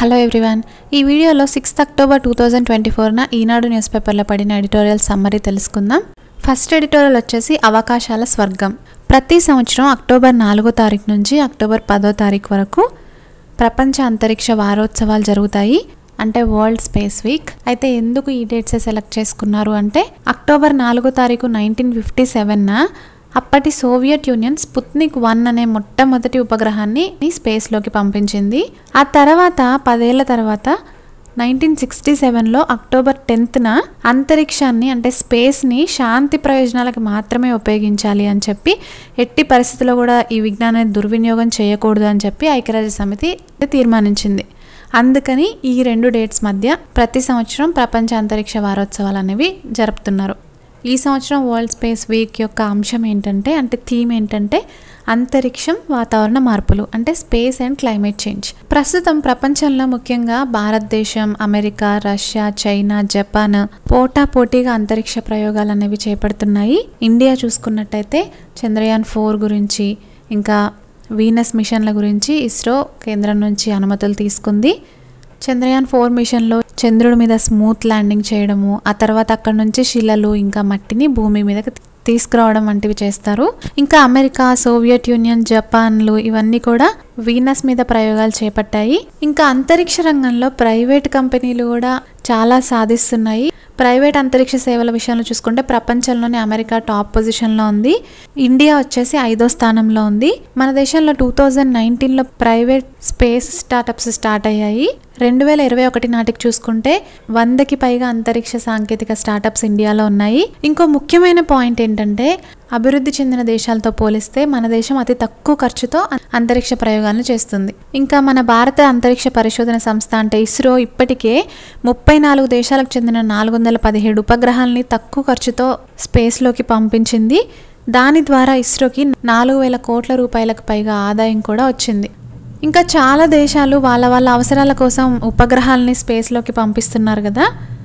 hello everyone ఈ వీడియోలో sixth October two thousand twenty ఫోర్న ఈనాడు న్యూస్ పేపర్లో పడిన ఎడిటోరియల్ సమ్మరీ తెలుసుకుందాం ఫస్ట్ ఎడిటోరియల్ వచ్చేసి అవకాశాల స్వర్గం ప్రతి సంవత్సరం అక్టోబర్ నాలుగో తారీఖు నుంచి అక్టోబర్ పదో తారీఖు వరకు ప్రపంచ అంతరిక్ష వారోత్సవాలు జరుగుతాయి అంటే వరల్డ్ స్పేస్ వీక్ అయితే ఎందుకు ఈ డేట్సే సెలెక్ట్ చేసుకున్నారు అంటే అక్టోబర్ నాలుగో తారీఖు నైన్టీన్ ఫిఫ్టీ సెవెన్న అప్పటి సోవియట్ యూనియన్ స్పుత్నిక్ వన్ అనే మొట్టమొదటి ఉపగ్రహాన్ని స్పేస్లోకి పంపించింది ఆ తర్వాత పదేళ్ల తర్వాత నైన్టీన్ సిక్స్టీ సెవెన్లో అక్టోబర్ టెన్త్న అంతరిక్షాన్ని అంటే స్పేస్ని శాంతి ప్రయోజనాలకు మాత్రమే ఉపయోగించాలి అని చెప్పి ఎట్టి పరిస్థితుల్లో కూడా ఈ విజ్ఞానాన్ని దుర్వినియోగం చేయకూడదు అని చెప్పి ఐక్యరాజ్య సమితి తీర్మానించింది అందుకని ఈ రెండు డేట్స్ మధ్య ప్రతి సంవత్సరం ప్రపంచ అంతరిక్ష వారోత్సవాలు అనేవి జరుపుతున్నారు ఈ సంవత్సరం వరల్డ్ స్పేస్ వీక్ యొక్క అంశం ఏంటంటే అంటే థీమ్ ఏంటంటే అంతరిక్షం వాతావరణ మార్పులు అంటే స్పేస్ అండ్ క్లైమేట్ చేంజ్ ప్రస్తుతం ప్రపంచంలో ముఖ్యంగా భారతదేశం అమెరికా రష్యా చైనా జపాన్ పోటా పోటీగా అంతరిక్ష ప్రయోగాలు అనేవి చేపడుతున్నాయి ఇండియా చూసుకున్నట్టయితే చంద్రయాన్ ఫోర్ గురించి ఇంకా వీనస్ మిషన్ల గురించి ఇస్రో కేంద్రం నుంచి అనుమతులు తీసుకుంది చంద్రయాన్ ఫోర్ మిషన్లో చంద్రుడి మీద స్మూత్ ల్యాండింగ్ చేయడము ఆ తర్వాత అక్కడ నుంచి శిలలు ఇంకా మట్టిని భూమి మీదకి తీసుకురావడం వంటివి చేస్తారు ఇంకా అమెరికా సోవియట్ యూనియన్ జపాన్లు ఇవన్నీ కూడా వీనస్ మీద ప్రయోగాలు చేపట్టాయి ఇంకా అంతరిక్ష రంగంలో ప్రైవేట్ కంపెనీలు కూడా చాలా సాధిస్తున్నాయి ప్రైవేట్ అంతరిక్ష సేవల విషయంలో చూసుకుంటే ప్రపంచంలోనే అమెరికా టాప్ పొజిషన్లో ఉంది ఇండియా వచ్చేసి ఐదో స్థానంలో ఉంది మన దేశంలో టూ థౌజండ్ నైన్టీన్లో ప్రైవేట్ స్పేస్ స్టార్టప్స్ స్టార్ట్ అయ్యాయి రెండు వేల ఇరవై ఒకటి నాటికి చూసుకుంటే వందకి పైగా అంతరిక్ష సాంకేతిక స్టార్టప్స్ ఇండియాలో ఉన్నాయి ఇంకో ముఖ్యమైన పాయింట్ ఏంటంటే అభివృద్ధి చెందిన దేశాలతో పోలిస్తే మన దేశం అతి తక్కువ ఖర్చుతో అంతరిక్ష ప్రయోగాలను చేస్తుంది ఇంకా మన భారత అంతరిక్ష పరిశోధన సంస్థ అంటే ఇస్రో ఇప్పటికే ముప్పై నాలుగు దేశాలకు చెందిన నాలుగు వందల పదిహేడు ఉపగ్రహాలని తక్కువ ఖర్చుతో స్పేస్లోకి పంపించింది దాని ద్వారా ఇస్రోకి నాలుగు వేల కోట్ల రూపాయలకు పైగా ఆదాయం కూడా వచ్చింది ఇంకా చాలా దేశాలు వాళ్ళ వాళ్ళ అవసరాల కోసం ఉపగ్రహాలని స్పేస్లోకి పంపిస్తున్నారు కదా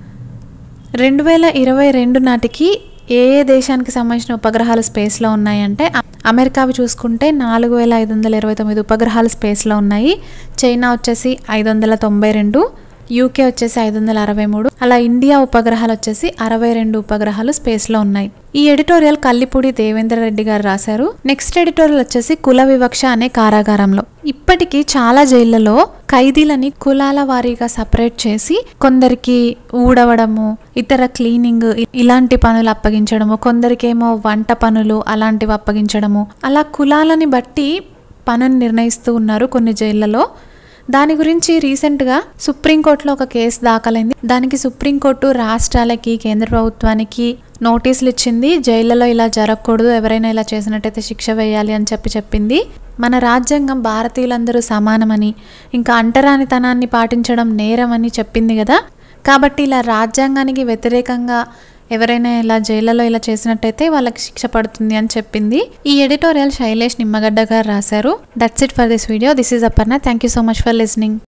రెండు వేల ఇరవై రెండు నాటికి ఏ ఏ దేశానికి సంబంధించిన ఉపగ్రహాలు స్పేస్లో ఉన్నాయంటే అమెరికావి చూసుకుంటే నాలుగు వేల ఐదు వందల ఇరవై తొమ్మిది ఉపగ్రహాలు స్పేస్లో ఉన్నాయి చైనా వచ్చేసి ఐదు వందల తొంభై రెండు యూకే వచ్చేసి ఐదు వందల అరవై మూడు అలా ఇండియా ఉపగ్రహాలు వచ్చేసి అరవై రెండు ఉపగ్రహాలు స్పేస్లో ఉన్నాయి ఈ ఎడిటోరియల్ కల్లిపూడి దేవేంద్ర రెడ్డి గారు రాశారు నెక్స్ట్ ఎడిటోరియల్ వచ్చేసి కుల వివక్ష అనే కారాగారంలో ఇప్పటికీ చాలా జైళ్లలో ఖైదీలని కులాల వారీగా సపరేట్ చేసి కొందరికి ఊడవడము ఇతర క్లీనింగ్ ఇలాంటి పనులు అప్పగించడము కొందరికేమో వంట పనులు అలాంటివి అప్పగించడము అలా కులాలని బట్టి పనుని నిర్ణయిస్తూ ఉన్నారు కొన్ని జైళ్లలో దాని గురించి రీసెంట్గా సుప్రీంకోర్టులో ఒక కేసు దాఖలైంది దానికి సుప్రీంకోర్టు రాష్ట్రాలకి కేంద్ర ప్రభుత్వానికి నోటీసులు ఇచ్చింది జైళ్లలో ఇలా జరగకూడదు ఎవరైనా ఇలా చేసినట్టయితే శిక్ష వేయాలి అని చెప్పి చెప్పింది మన రాజ్యాంగం భారతీయులందరూ సమానమని ఇంకా అంటరానితనాన్ని పాటించడం నేరమని చెప్పింది కదా కాబట్టి ఇలా రాజ్యాంగానికి వ్యతిరేకంగా ఎవరైనా ఇలా జైళ్లలో ఇలా చేసినట్టయితే వాళ్ళకి శిక్ష పడుతుంది అని చెప్పింది ఈ ఎడిటోరియల్ శైలేష్ నిమ్మగడ్డ గారు రాశారు that's it for this video this is Aparna thank you so much for listening